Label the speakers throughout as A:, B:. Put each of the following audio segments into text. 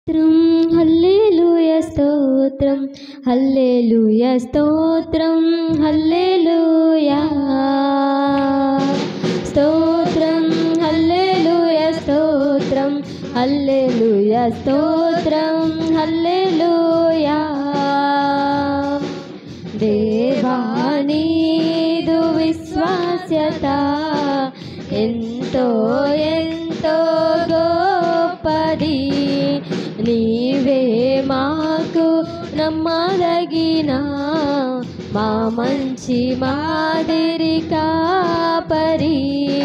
A: స్తోత్రం హల్లెలూయ స్తోత్రం హల్లెలూయ స్తోత్రం హల్లెలూయా స్తోత్రం హల్లెలూయ స్తోత్రం హల్లెలూయ స్తోత్రం హల్లెలూయా దేవానీదు విశ్వాస్యత ఎంతో ఎంతో గొప్పది నీవే మాకు నమ్మదగిన మా మంచి మాదిరి కాపరి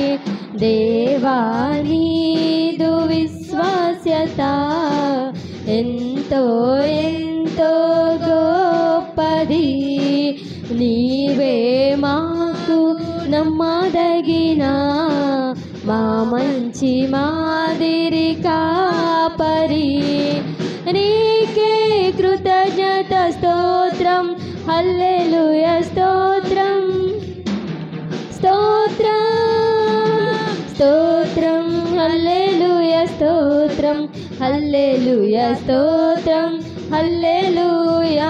A: దేవానీదు విశ్వాస్యత ఎంతో ఎంతో గొప్పది నీవే మాకు నమ్మదగిన మా మంచి మాదిరి కాపరి నీకే కృతజ్ఞత స్తోత్రం హల్లెలూయ స్తోత్రం స్తోత్రం స్తోత్రం హల్లెలూయ స్తోత్రం హల్లెలూయ స్తోత్రం హల్లెలూయా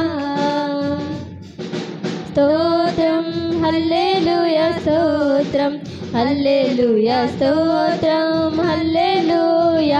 A: స్తోత్రం హల్లెలూయ స్తోత్రం హల్లెలూయ స్తోత్రం హల్లెలూయా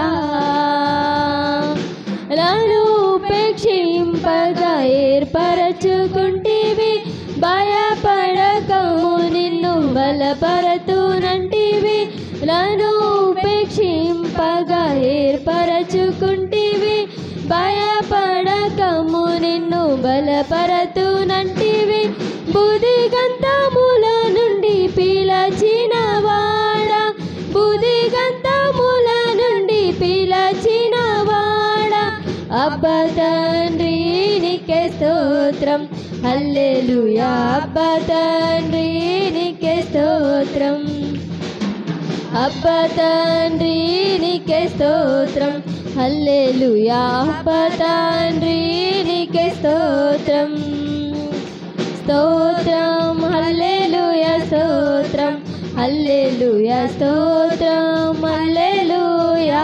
A: నన్ను ఉపేక్షింపగా ఏర్పరచుకుంటేవి భయపడకము నిన్ను బలపరతునంటివి నన్ను ఉపేక్షింపగా ఏర్పరచుకుంటేవి భయపడకము నిన్ను బలపరతునంటివి బుధిగంతముల నుండి పిలచిన వాడ బుధిగంతముల నుండి పిలచిన వాడ అబ్బ తండ్రి నీకే స్తోత్రం హల్లెలూయా అబ్బ తండ్రి నీకే స్తోత్రం అబ్బ తండ్రి నీకే స్తోత్రం హల్లెలూయా అబ్బ తండ్రి నీకే స్తోత్రం స్తోత్రం హల్లెలూయా స్తోత్రం హల్లెలూయా స్తోత్రం హల్లెలూయా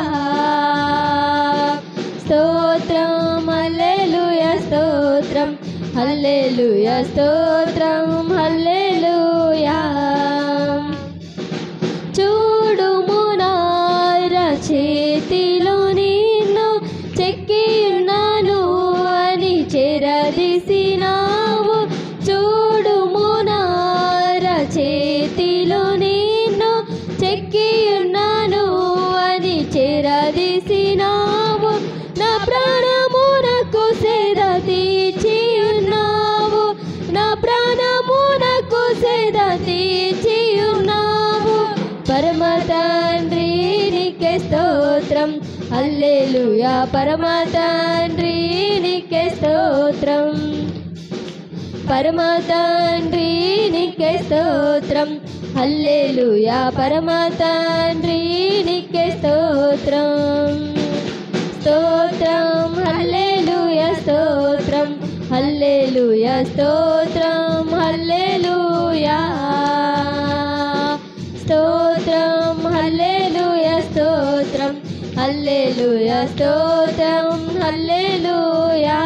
A: స్తోత్రం హల్లెలూయా స్తోత్రం హల్లెలూయా స్తోత్రం హల్లెలూయా చూడుము నార చేతిలో నిన్ను చెక్కి ఉన్నాను అని చెరదీసినావు చూడుము నార చేతిలో నిన్ను చెక్కి ఉన్నాను అని చెరదీసినావు నా ప్రాణమునకు సేద తీర్చి ఉన్నావు నా ప్రాణమునకు సేద తీర్చి ఉన్నావు పరమ తండ్రి నీకే స్తోత్రం హల్లెలూయా పరమ తండ్రి నీకే స్తోత్రం పరమ తండ్రి నీకే స్తోత్రం హల్లెలూయా పరమ తండ్రి నీకే స్తోత్రం స్తోత్రం హల్లెలూయా స్తోత్రం హల్లెలూయా స్తోత్రం హల్లెలూయా స్తోత్రం హల్లెలూయా స్తోత్రం హల్లెలూయా స్తోత్రం హల్లెలూయా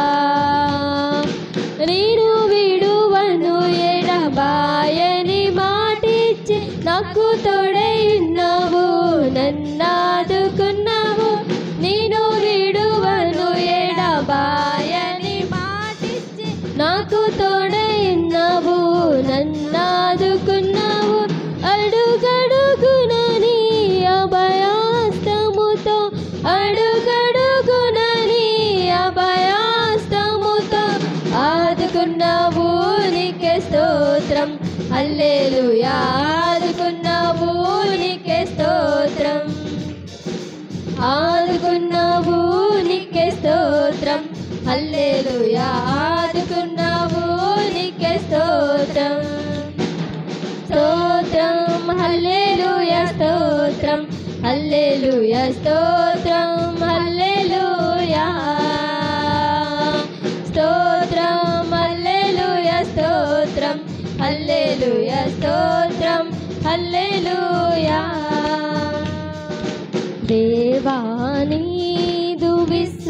A: నేను విడువను ఎడబాయని మాటిచ్చి నాకు తోడై ఉన్నావు నన్నాదుకున్నావు నేను విడువను ఎడబాయని మాటిచ్చి నాకు తోడై ఉన్నావు నన్నాదుకున్నావు అడుగడుగున నీ అభయాస్తముతో అడుగడుగున నీ అభయాస్తముతో ఆదుకున్నావు నీకే స్తోత్రం హల్లెలూయా ఆదుకున్నావు నీకే స్తోత్రం ఆదుకున్నావు నీకే స్తోత్రం హల్లెలూయా ఆదుకున్నావు నీకే స్తోత్రం స్తోత్రం హల్లెలూయా స్తోత్రం హల్లెలూయా స్తోత్రం హల్లెలూయా స్తోత్రం హల్లెలూయా స్తోత్రం హల్లెలూయా స్తోత్రం హల్లెలూయా దేవానీదు విశ్వ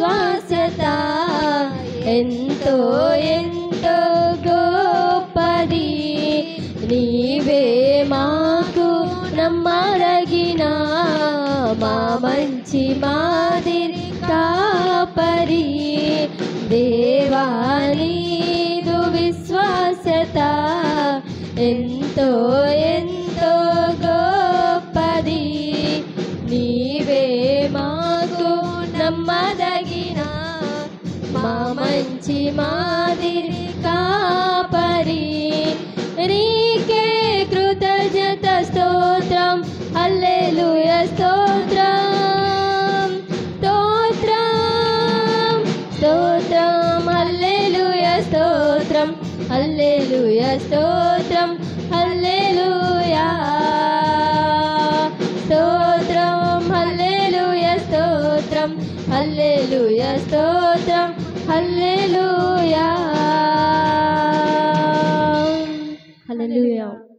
A: ఎంతో ఎంతో గొప్పది నీవే మాకు నమ్మరగిన మా మంచి మాదిరి కాపరి దేవానీదు విశ్వాసత ఎంతో ఎంతో గొప్పది నీవే మాకు నమ్మదగిన మా మంచి మాదిరి కాపరి నీకే కృతజ్ఞత స్తోత్రం హల్లెలూయ స్తోత్రం స్తోత్రం స్తోత్రం హల్లెలూయ స్తోత్రం హల్లెలూయ స్తోత్రం హల్లెలూయా స్తోత్రం హల్లెలూయ స్తోత్రం హల్లెలూయ స్తోత్రం హల్లెలూయా హల్లెలూయా